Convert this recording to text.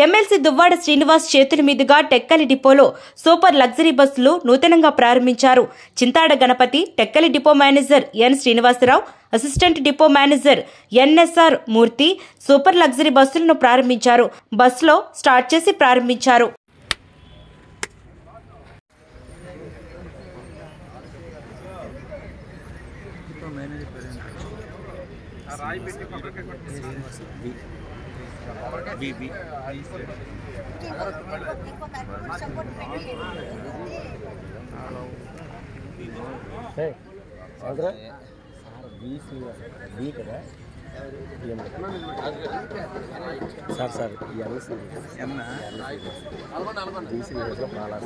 MLC Duvvada Srinivas చేతుల మీదుగా టెక్కలి డిపోలో సూపర్ లగ్జరీ బస్సులు నూతనంగా ప్రారంభించారు Chintada Ganapathi Tekkali depot manager N Srinivasarao assistant depot manager NSR Murthy super luxury బస్సులను ప్రారంభించారు బస్సులో స్టార్ట్ చేసి ప్రారంభించారు సార్ బీ కదా సార్ సార్ ఎన్ఎస్సీ బీసీ ప్రాలాస్